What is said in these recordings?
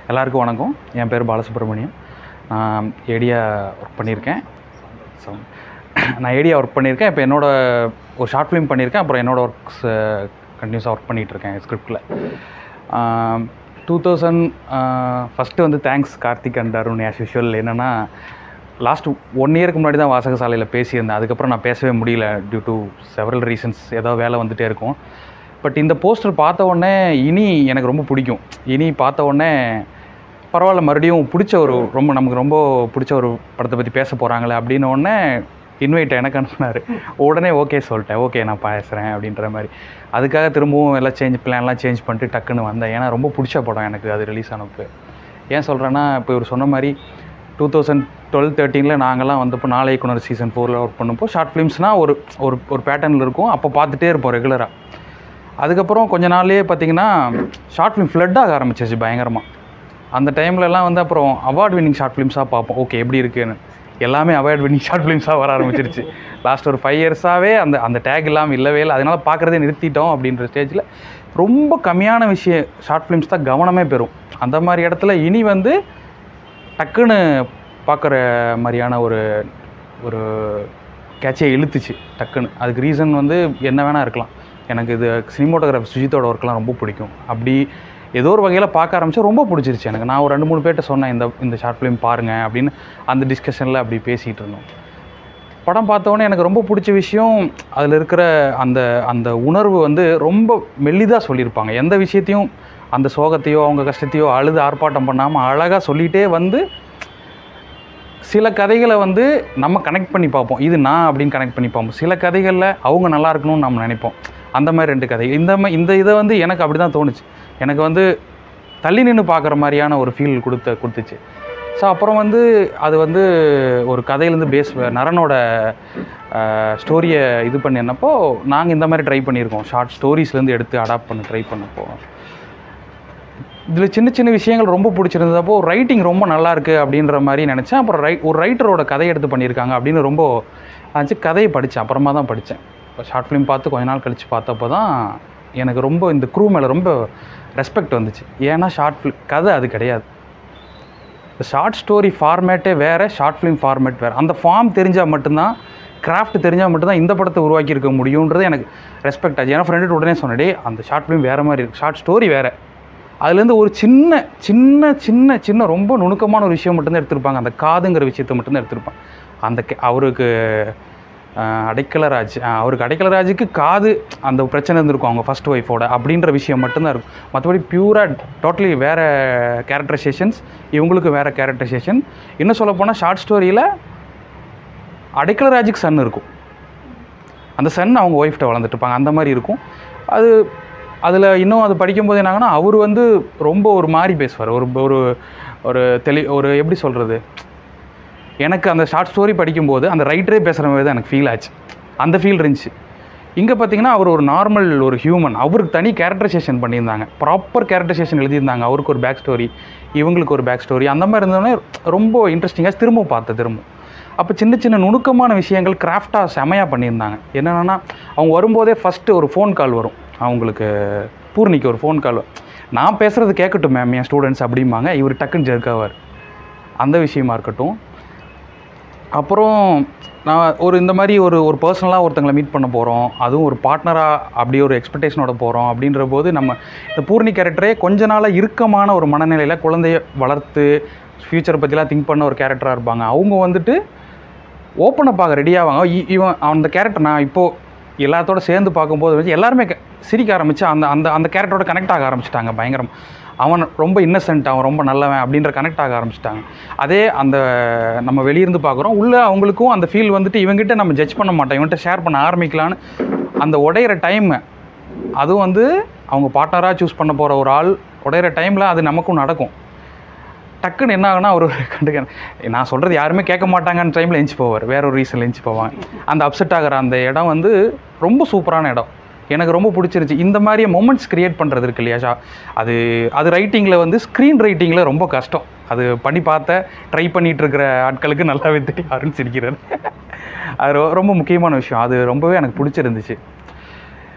எல்லாருக்கும் வணக்கம் என் பேர் பாலசுப்ரமணியம் நான் ஏடியா ஒர்க் பண்ணியிருக்கேன் ஸோ நான் ஏடியா ஒர்க் பண்ணியிருக்கேன் இப்போ என்னோட ஒரு ஷார்ட் ஃபிலிம் பண்ணியிருக்கேன் அப்புறம் என்னோட ஒர்க்ஸ் கண்டினியூஸாக ஒர்க் பண்ணிகிட்ருக்கேன் ஸ்கிரிப்டில் டூ தௌசண்ட் ஃபஸ்ட்டு வந்து thanks Karthik and Arun as usual என்னென்னா லாஸ்ட் ஒன் இயருக்கு முன்னாடி தான் வாசகசாலையில் பேசியிருந்தேன் அதுக்கப்புறம் நான் பேசவே முடியல டியூ டு செவரல் ரீசன்ஸ் ஏதோ வேலை வந்துகிட்டே இருக்கும் பட் இந்த போஸ்டர் பார்த்த உடனே இனி எனக்கு ரொம்ப பிடிக்கும் இனி பார்த்த உடனே பரவாயில்ல மறுபடியும் பிடிச்ச ஒரு ரொம்ப நமக்கு ரொம்ப பிடிச்ச ஒரு படத்தை பற்றி பேச போகிறாங்களே அப்படின்ன உடனே இன்வைட் எனக்கு அனுப்புனார் உடனே ஓகே சொல்லிட்டேன் ஓகே நான் பேசுகிறேன் அப்படின்ற மாதிரி அதுக்காக திரும்பவும் எல்லாம் சேஞ்ச் பிளான்லாம் சேஞ்ச் பண்ணிட்டு டக்குன்னு வந்தேன் ஏன்னா ரொம்ப பிடிச்ச படம் எனக்கு அது ரிலீஸ் ஆனப்போ ஏன் சொல்கிறேன்னா இப்போ இவர் சொன்ன மாதிரி டூ தௌசண்ட் டுவெல் தேர்ட்டீனில் நாங்கள்லாம் வந்தப்போ நாளை இயக்குனர் சீசன் ஃபோரில் ஒர்க் பண்ணப்போ ஷார்ட் ஃபிலிம்ஸ்னால் ஒரு ஒரு ஒரு பேட்டர்னில் இருக்கும் அப்போ பார்த்துட்டே இருப்போம் ரெகுலராக அதுக்கப்புறம் கொஞ்ச நாள்லேயே பார்த்தீங்கன்னா ஷார்ட் ஃபிலிம் ஃப்ளட் ஆக ஆரம்பிச்சிச்சு பயங்கரமாக அந்த டைம்லலாம் வந்து அப்புறம் அவார்ட் வின்னிங் ஷார்ட் ஃபிலிம்ஸாக பார்ப்போம் ஓகே எப்படி இருக்குன்னு எல்லாமே அவார்ட் வின்னிங் ஷார்ட் ஃபிலிம்ஸாக வர ஆரம்பிச்சிருச்சு லாஸ்ட் ஒரு ஃபைவ் இயர்ஸாகவே அந்த அந்த டேக் இல்லாமல் இல்லவே இல்லை அதனால் பார்க்குறதே நிறுத்திட்டோம் அப்படின்ற ஸ்டேஜில் ரொம்ப கம்மியான விஷயம் ஷார்ட் ஃபிலிம்ஸ் தான் கவனமே பெறும் அந்த மாதிரி இடத்துல இனி வந்து டக்குன்னு பார்க்குற மாதிரியான ஒரு ஒரு கேட்சை இழுத்துச்சு டக்குன்னு அதுக்கு ரீசன் வந்து என்ன வேணால் இருக்கலாம் எனக்கு இது சினிமோட்டோகிராஃபி சுஜித்தோட ஒர்க்லாம் ரொம்ப பிடிக்கும் அப்படி ஏதோ ஒரு வகையில் பார்க்க ஆரம்பிச்சா ரொம்ப பிடிச்சிருச்சு எனக்கு நான் ஒரு ரெண்டு மூணு பேர்கிட்ட சொன்னேன் இந்த இந்த ஷார்ட் ஃபிலிம் பாருங்கள் அப்படின்னு அந்த டிஸ்கஷனில் அப்படி பேசிகிட்டு இருந்தோம் படம் பார்த்தோன்னே எனக்கு ரொம்ப பிடிச்ச விஷயம் அதில் இருக்கிற அந்த அந்த உணர்வு வந்து ரொம்ப மெல்லிதாக சொல்லியிருப்பாங்க எந்த விஷயத்தையும் அந்த சோகத்தையோ அவங்க கஷ்டத்தையோ அழுது ஆர்ப்பாட்டம் பண்ணாமல் அழகாக சொல்லிகிட்டே வந்து சில கதைகளை வந்து நம்ம கனெக்ட் பண்ணி பார்ப்போம் இது நான் அப்படின்னு கனெக்ட் பண்ணி பார்ப்போம் சில கதைகளில் அவங்க நல்லா இருக்கணும்னு நம்ம நினைப்போம் அந்த மாதிரி ரெண்டு கதை இந்த மா இந்த இதை வந்து எனக்கு அப்படி தான் தோணுச்சு எனக்கு வந்து தள்ளி நின்று பார்க்குற மாதிரியான ஒரு ஃபீல் கொடுத்த கொடுத்துச்சு ஸோ அப்புறம் வந்து அது வந்து ஒரு கதையிலேருந்து பேஸ் நரனோட ஸ்டோரியை இது பண்ணினப்போ நாங்கள் இந்த மாதிரி ட்ரை பண்ணியிருக்கோம் ஷார்ட் ஸ்டோரிஸ்லேருந்து எடுத்து அடாப்ட் பண்ண ட்ரை பண்ணப்போ இதில் சின்ன சின்ன விஷயங்கள் ரொம்ப பிடிச்சிருந்தப்போ ரைட்டிங் ரொம்ப நல்லா இருக்குது அப்படின்ற மாதிரி நினச்சேன் அப்புறம் ரை ஒரு ரைட்டரோட கதை எடுத்து பண்ணியிருக்காங்க அப்படின்னு ரொம்ப ஆச்சு கதையை படித்தேன் அப்புறமா தான் படித்தேன் இப்போ ஷார்ட் ஃபிலிம் பார்த்து கொஞ்ச நாள் கழித்து பார்த்தப்போ தான் எனக்கு ரொம்ப இந்த க்ரூ மேலே ரொம்ப ரெஸ்பெக்ட் வந்துச்சு ஏன்னா ஷார்ட் ஃபிலிம் கதை அது கிடையாது இந்த ஷார்ட் ஸ்டோரி ஃபார்மேட்டே வேறு ஷார்ட் ஃபிலிம் ஃபார்மேட் வேறு அந்த ஃபார்ம் தெரிஞ்சால் மட்டும்தான் கிராஃப்ட் தெரிஞ்சால் மட்டும்தான் இந்த படத்தை உருவாக்கி இருக்க முடியுன்றது எனக்கு ரெஸ்பெக்ட் ஆச்சு ஏன்னா ஃப்ரெண்டு உடனே சொன்னேன் டே அந்த ஷார்ட் ஃபிலிம் வேறு மாதிரி இருக்குது ஷார்ட் ஸ்டோரி வேறு அதுலேருந்து ஒரு சின்ன சின்ன சின்ன சின்ன ரொம்ப நுணுக்கமான ஒரு விஷயம் மட்டும்தான் எடுத்திருப்பாங்க அந்த காதுங்கிற விஷயத்த மட்டும்தான் எடுத்திருப்பாங்க அந்த கே- அவருக்கு ஆஹ், அடைக்கலராஜ் ஆஹ், அவருக்கு அடைக்கலராஜுக்கு காது அந்த பிரச்சனை இருந்திருக்கும் அவங்க ஃபர்ஸ்ட் ஒய்ஃபோட அப்படின்ற விஷயம் மட்டும்தான் இருக்கும் மற்றபடி பியூராக டோட்டலி வேறு கேரக்டரைசேஷன்ஸ் இவங்களுக்கு வேறு கேரக்டரைசேஷன் இன்னும் சொல்லப் போனால் ஷார்ட் ஸ்டோரியில் அடைக்கலராஜுக்கு சன் இருக்கும் அந்த சன் அவங்க ஒய்ஃப்ட்ட வளர்ந்துட்டு இருப்பாங்க அந்த மாதிரி இருக்கும் அது அதில் இன்னும் அது படிக்கும்போது என்னாங்கன்னா அவர் வந்து ரொம்ப ஒரு மாதிரி பேசுவார் ஒரு ஒரு ஒரு தெளி ஒரு எப்படி சொல்கிறது எனக்கு அந்த ஷார்ட் ஸ்டோரி படிக்கும்போது அந்த ரைட்டரே பேசுகிற மாதிரி தான் எனக்கு ஃபீல் ஆச்சு அந்த ஃபீல் இருந்துச்சு இங்கே பார்த்தீங்கன்னா அவர் ஒரு நார்மல் ஒரு ஹியூமன் அவருக்கு தனி கேரக்டரைசேஷன் பண்ணியிருந்தாங்க ப்ராப்பர் கேரக்டரைசேஷன் எழுதியிருந்தாங்க அவருக்கு ஒரு பேக் ஸ்டோரி இவங்களுக்கு ஒரு பேக் ஸ்டோரி அந்த மாதிரி இருந்தோடனே ரொம்ப இன்ட்ரெஸ்டிங்காக திரும்ப பார்த்தேன் திரும்ப அப்போ சின்ன சின்ன நுணுக்கமான விஷயங்கள் கிராஃப்டாக செமையாக பண்ணியிருந்தாங்க என்னென்னா அவங்க வரும்போதே ஃபஸ்ட்டு ஒரு ஃபோன் கால் வரும் அவங்களுக்கு பூர்ணிக்கு ஒரு ஃபோன் கால் நான் பேசுகிறது கேட்கட்டும் மேம் என் ஸ்டூடெண்ட்ஸ் அப்படிம்பாங்க இவர் டக்குன்னு ஜெர்க்காவார் அந்த விஷயமா இருக்கட்டும் அப்புறம் நான் ஒரு இந்த மாதிரி ஒரு ஒரு பர்சனலாக ஒருத்தங்களை மீட் பண்ண போகிறோம் அதுவும் ஒரு பார்ட்னராக அப்படி ஒரு எக்ஸ்பெக்டேஷனோட போகிறோம் அப்படின்ற போது நம்ம இந்த பூர்ணி கேரக்டரே கொஞ்ச நாளாக இறுக்கமான ஒரு மனநிலையில் குழந்தைய வளர்த்து ஃப்யூச்சரை பற்றிலாம் திங்க் பண்ண ஒரு கேரக்டராக இருப்பாங்க அவங்க வந்துட்டு ஓப்பன் அப் ஆக ரெடி ஆவாங்க இ- இவன் அந்த கேரக்டர் நான் இப்போது எல்லாத்தோட சேர்ந்து பார்க்கும்போது வந்து எல்லாருமே க- சிரிக்க ஆரம்பிச்சு அந்த அந்த அந்த கேரக்டரோட கனெக்ட் ஆக ஆரம்பிச்சிட்டாங்க பயங்கரம் அவன் ரொம்ப இன்னசென்ட் அவன் ரொம்ப நல்லவன் அப்படின்ற கனெக்ட் ஆக ஆரம்பிச்சிட்டாங்க அதே அந்த நம்ம வெளியிருந்து பார்க்குறோம் உள்ளே அவங்களுக்கும் அந்த ஃபீல் வந்துட்டு இவங்ககிட்ட நம்ம ஜட்ஜ் பண்ண மாட்டோம் இவன்கிட்ட ஷேர் பண்ண ஆரம்பிக்கலான்னு அந்த உடையிற டைம் அதுவும் வந்து அவங்க பார்ட்னராக சூஸ் பண்ண போகிற ஒரு ஆள் உடையிற டைமில் அது நமக்கும் நடக்கும் டக்குன்னு என்ன ஆகுனா அவர் கண்டுக்க நான் சொல்கிறது யாருமே கேட்க மாட்டாங்கன்ற டைமில் எஞ்சி போவார் வேற ஒரு ரீசனில் எஞ்சி போவாங்க அந்த அப்செட் ஆகிற அந்த இடம் வந்து ரொம்ப சூப்பரான இடம் எனக்கு ரொம்ப பிடிச்சிருச்சு இந்த மாதிரி மொமெண்ட்ஸ் கிரியேட் பண்ணுறது இருக்கு இல்லையா ஷா அது அது ரைட்டிங்கில் வந்து ஸ்க்ரீன் ரைட்டிங்கில் ரொம்ப கஷ்டம் அது பண்ணி பார்த்த ட்ரை பண்ணிட்டு இருக்கிற ஆட்களுக்கு நல்லாவே தெரியும் அருண் சிரிக்கிறார் அது ரொ- ரொம்ப முக்கியமான விஷயம் அது ரொம்பவே எனக்கு பிடிச்சிருந்துச்சு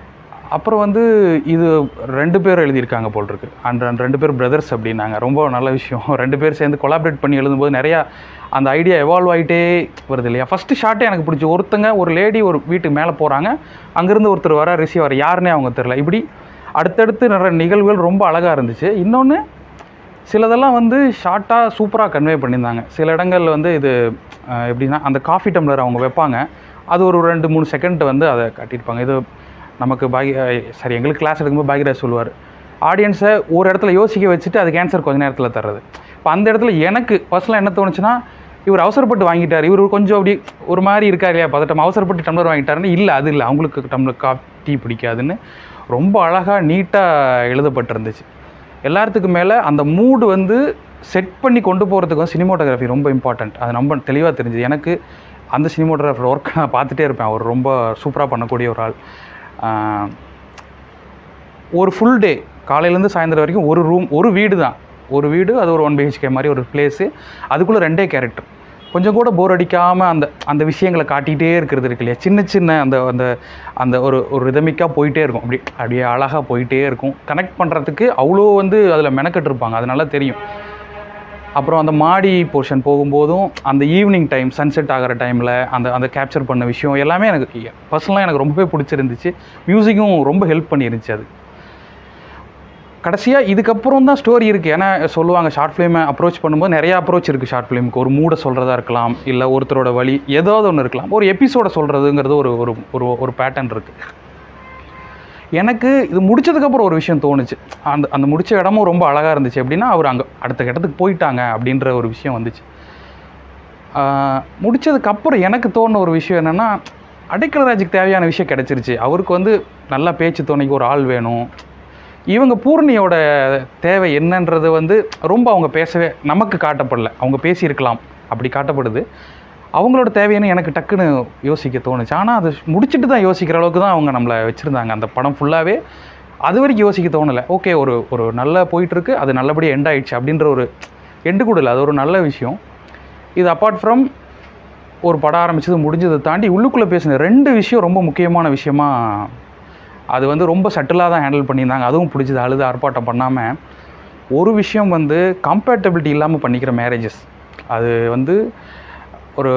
அப்புறம் வந்து இது ரெண்டு பேர் எழுதியிருக்காங்க போல் இருக்கு அண்ட் ரெண்டு- ரெண்டு பேர் பிரதர்ஸ் அப்படின்னாங்க ரொம்ப நல்ல விஷயம் ரெண்டு பேர் சேர்ந்து கொலாபரேட் பண்ணி எழுதும்போது நிறையா அந்த ஐடியா எவால்வ் ஆகிட்டே வருது இல்லையா ஃபஸ்ட்டு ஷார்ட்டே எனக்கு பிடிச்சி ஒருத்தங்க ஒரு லேடி ஒரு வீட்டுக்கு மேலே போகிறாங்க அங்கேருந்து ஒருத்தர் வர ரிசீவர் யாருன்னே அவங்க தெரில இப்படி அடுத்தடுத்து நிறைய நிகழ்வுகள் ரொம்ப அழகாக இருந்துச்சு இன்னொன்று சிலதெல்லாம் வந்து ஷார்ட்டாக சூப்பராக கன்வே பண்ணியிருந்தாங்க சில இடங்கள்ல வந்து இது அஹ், எப்படின்னா அந்த காஃபி டம்ளர் அவங்க வைப்பாங்க அது ஒரு ரெண்டு மூணு செகண்ட் வந்து அதை காட்டியிருப்பாங்க இது நமக்கு பாக்ய சரி எங்களுக்கு கிளாஸ் எடுக்கும்போது பாக்யராஜ் சொல்லுவார் ஆடியன்ஸை ஒரு இடத்துல யோசிக்க வச்சுட்டு அதுக்கு ஆன்சர் கொஞ்ச நேரத்தில் தர்றது இப்போ அந்த இடத்துல எனக்கு பர்சனலாக என்ன தோணுச்சுன்னா இவர் அவசரப்பட்டு வாங்கிட்டார் இவர் கொஞ்சம் அப்படி ஒரு மாதிரி இருக்கார் இல்லையா பதட்டம் அவசரப்பட்டு டம்ளர் வாங்கிட்டாருன்னு இல்லை அது இல்லை அவங்களுக்கு டம்ளர் கா டீ பிடிக்காதுன்னு ரொம்ப அழகாக நீட்டாக எழுதப்பட்டிருந்துச்சு எல்லாத்துக்கும் மேலே அந்த மூடு வந்து செட் பண்ணி கொண்டு போகிறதுக்கு வந்து சினிமோட்டோகிராஃபி ரொம்ப இம்பார்ட்டண்ட் அது ரொம்ப தெளிவாக தெரிஞ்சுது எனக்கு அந்த சினிமோட்டோகிராஃபர் ஒர்க் நான் பார்த்துட்டே இருப்பேன் அவர் ரொம்ப சூப்பராக பண்ணக்கூடிய ஒரு ஆள் ஆஹ், ஒரு ஃபுல் டே காலையிலேருந்து சாயந்தரம் வரைக்கும் ஒரு ரூம் ஒரு வீடு தான் ஒரு வீடு அது ஒரு ஒன் பிஹெச்கே மாதிரி ஒரு பிளேஸு அதுக்குள்ளே ரெண்டே கேரக்டர் கொஞ்சம் கூட போர் அடிக்காமல் அந்த அந்த விஷயங்களை காட்டிகிட்டே இருக்கிறது இருக்கு இல்லையா சின்ன சின்ன அந்த அந்த அந்த ஒரு ஒரு ரிதமிக்காக போயிட்டே இருக்கும் அப்படி அப்படியே அழகாக போயிட்டே இருக்கும் கனெக்ட் பண்ணுறதுக்கு அவ்வளோ வந்து அதில் மெனக்கெட்டு இருப்பாங்க அது நல்லா தெரியும் அப்புறம் அந்த மாடி போர்ஷன் போகும்போதும் அந்த ஈவினிங் டைம் சன்செட் ஆகிற டைமில் அந்த அந்த கேப்சர் பண்ண விஷயம் எல்லாமே எனக்கு பர்சனலாக எனக்கு ரொம்பவே பிடிச்சிருந்துச்சு மியூசிக்கும் ரொம்ப ஹெல்ப் பண்ணிருந்துச்சு அது கடைசியாக இதுக்கப்புறம் தான் ஸ்டோரி இருக்குது ஏன்னா சொல்லுவாங்க ஷார்ட் ஃபிலிமை அப்ரோச் பண்ணும்போது நிறைய அப்ரோச் இருக்குது ஷார்ட் ஃபிலிமுக்கு ஒரு மூடை சொல்கிறதா இருக்கலாம் இல்லை ஒருத்தரோட வழி ஏதாவது ஒன்று இருக்கலாம் ஒரு எபிசோட சொல்கிறதுங்கிறது ஒரு ஒரு ஒரு ஒரு பேட்டர்ன் இருக்குது எனக்கு இது முடிச்சதுக்கப்புறம் ஒரு விஷயம் தோணுச்சு அந்த அந்த முடிச்ச இடமும் ரொம்ப அழகாக இருந்துச்சு எப்படின்னா அவர் அங்கே அடுத்த இடத்துக்கு போயிட்டாங்க அப்படின்ற ஒரு விஷயம் வந்துச்சு ஆஹ் முடிச்சதுக்கப்புறம் எனக்கு தோணுன ஒரு விஷயம் என்னென்னா அடைக்கலராஜுக்கு தேவையான விஷயம் கிடச்சிருச்சு அவருக்கு வந்து நல்லா பேச்சு துணைக்கு ஒரு ஆள் வேணும் இவங்க பூர்ணியோட தேவை என்னன்றது வந்து ரொம்ப அவங்க பேசவே நமக்கு காட்டப்படல அவங்க பேசியிருக்கலாம் அப்படி காட்டப்படுது அவங்களோட தேவைன்னு எனக்கு டக்குன்னு யோசிக்க தோணுச்சு ஆனால் அது முடிச்சுட்டு தான் யோசிக்கிற அளவுக்கு தான் அவங்க நம்மளை வச்சுருந்தாங்க அந்த படம் ஃபுல்லாகவே அது வரைக்கும் யோசிக்க தோணலை ஓகே ஒரு ஒரு நல்லா போயிட்டுருக்கு அது நல்லபடியாக எண்ட் ஆயிடுச்சு அப்படின்ற ஒரு எண்டு கூட இல்லை அது ஒரு நல்ல விஷயம் இது அப்பார்ட் ஃப்ரம் ஒரு படம் ஆரம்பிச்சது முடிஞ்சதை தாண்டி உள்ளுக்குள்ளே பேசின ரெண்டு விஷயம் ரொம்ப முக்கியமான விஷயமா அது வந்து ரொம்ப சட்டிலாக தான் ஹேண்டில் பண்ணியிருந்தாங்க அதுவும் பிடிச்சது அழுது ஆர்ப்பாட்டம் பண்ணாமல் ஒரு விஷயம் வந்து கம்பேட்டபிலிட்டி இல்லாமல் பண்ணிக்கிற மேரேஜஸ் அது வந்து ஒரு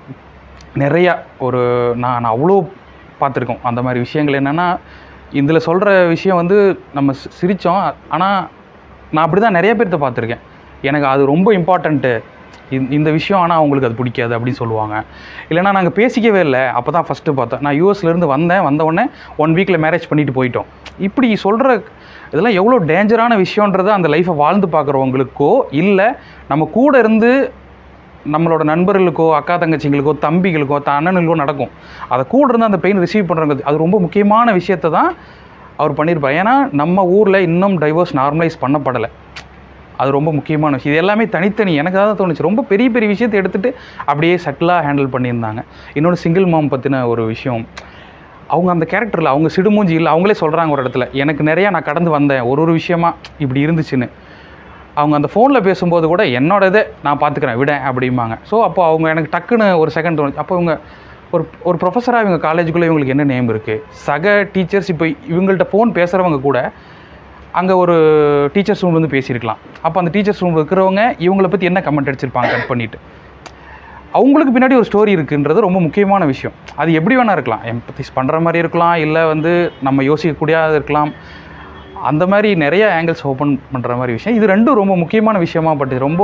நிறையா ஒரு நான் நான் அவ்வளோ பார்த்துருக்கோம் அந்த மாதிரி விஷயங்கள் என்னென்னா இதில் சொல்கிற விஷயம் வந்து நம்ம சி- சிரிச்சோம் ஆனால் நான் அப்படி தான் நிறைய பேர்த்த பார்த்துருக்கேன் எனக்கு அது ரொம்ப இம்பார்ட்டண்ட்டு இந்த விஷயம் ஆனால் அவங்களுக்கு அது பிடிக்காது அப்படின்னு சொல்லுவாங்க இல்லைனா நாங்கள் பேசிக்கவே இல்லை அப்போ தான் ஃபஸ்ட்டு பார்த்தேன் நான் யூஎஸ்லேருந்து வந்தேன் வந்த உடனே ஒன் வீக்கில் மேரேஜ் பண்ணிட்டு போயிட்டோம் இப்படி சொல்கிற இதெல்லாம் எவ்வளோ டேஞ்சரான விஷயன்றதை அந்த லைஃப்பை வாழ்ந்து பார்க்குறவங்களுக்கோ இல்லை நம்ம கூட இருந்து நம்மளோட நண்பர்களுக்கோ அக்கா தங்கச்சிங்களுக்கோ தம்பிகளுக்கோ த அண்ணனுங்களுக்கோ நடக்கும் அதை கூட இருந்து அந்த பெயின் ரிசீவ் பண்ணுறவங்க அது ரொம்ப முக்கியமான விஷயத்தை தான் அவர் பண்ணியிருப்பார் ஏன்னா நம்ம ஊரில் இன்னும் டைவர்ஸ் நார்மலைஸ் பண்ணப்படலை அது ரொம்ப முக்கியமான விஷயம் இது எல்லாமே தனித்தனி எனக்கு தான் தோணுச்சு ரொம்ப பெரிய பெரிய விஷயத்தை எடுத்துகிட்டு அப்படியே சட்டிலாக ஹேண்டில் பண்ணியிருந்தாங்க இன்னொன்று சிங்கிள் மாம் பற்றின ஒரு விஷயம் அவங்க அந்த கேரக்டரில் அவங்க சிடுமூஞ்சி இல்லை அவங்களே சொல்கிறாங்க ஒரு இடத்துல எனக்கு நிறையா நான் கடந்து வந்தேன் ஒரு ஒரு விஷயமா இப்படி இருந்துச்சுன்னு அவங்க அந்த ஃபோனில் பேசும்போது கூட என்னோட இதை நான் பார்த்துக்கிறேன் விட அப்படிம்பாங்க ஸோ அப்போ அவங்க எனக்கு டக்குன்னு ஒரு செகண்ட் தோணுச்சு அப்போ இவங்க ஒரு ஒரு ப்ரொஃபஸராக இவங்க காலேஜுக்குள்ளே இவங்களுக்கு என்ன நேம் இருக்குது சக டீச்சர்ஸ் இப்போ இவங்கள்ட்ட ஃபோன் பேசுகிறவங்க கூட அங்கே ஒரு டீச்சர்ஸ் ரூம் வந்து பேசியிருக்கலாம் அப்போ அந்த டீச்சர்ஸ் ரூம் இருக்கிறவங்க இவங்களை பற்றி என்ன கமெண்ட் அடிச்சிருப்பாங்க கட் பண்ணிவிட்டு அவங்களுக்கு பின்னாடி ஒரு ஸ்டோரி இருக்குன்றது ரொம்ப முக்கியமான விஷயம் அது எப்படி வேணால் இருக்கலாம் எம்பத்திஸ் பண்ணுற மாதிரி இருக்கலாம் இல்லை வந்து நம்ம யோசிக்கக்கூடியதாக இருக்கலாம் அந்த மாதிரி நிறைய ஆங்கிள்ஸ் ஓப்பன் பண்ணுற மாதிரி விஷயம் இது ரெண்டும் ரொம்ப முக்கியமான விஷயமா பட்டு ரொம்ப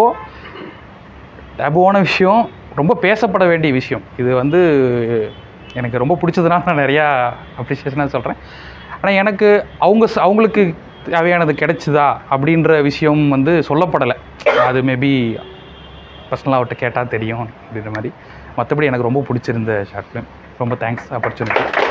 டேபுவான விஷயம் ரொம்ப பேசப்பட வேண்டிய விஷயம் இது வந்து எனக்கு ரொம்ப பிடிச்சதுனால நான் நிறையா அப்ரிஷியேஷனாக சொல்கிறேன் ஆனால் எனக்கு அவங்க ச- அவங்களுக்கு தேவையானது கிடைச்சுதா அப்படின்ற விஷயம் வந்து சொல்லப்படலை அது மேபி பர்சனலாக அவர்கிட்ட கேட்டால் தெரியும் அப்படின்ற மாதிரி மற்றபடி எனக்கு ரொம்ப பிடிச்சிருந்த ஷார்ட் ஃபிலிம் ரொம்ப தேங்க்ஸ் ஆப்பர்ச்சுனிட்டி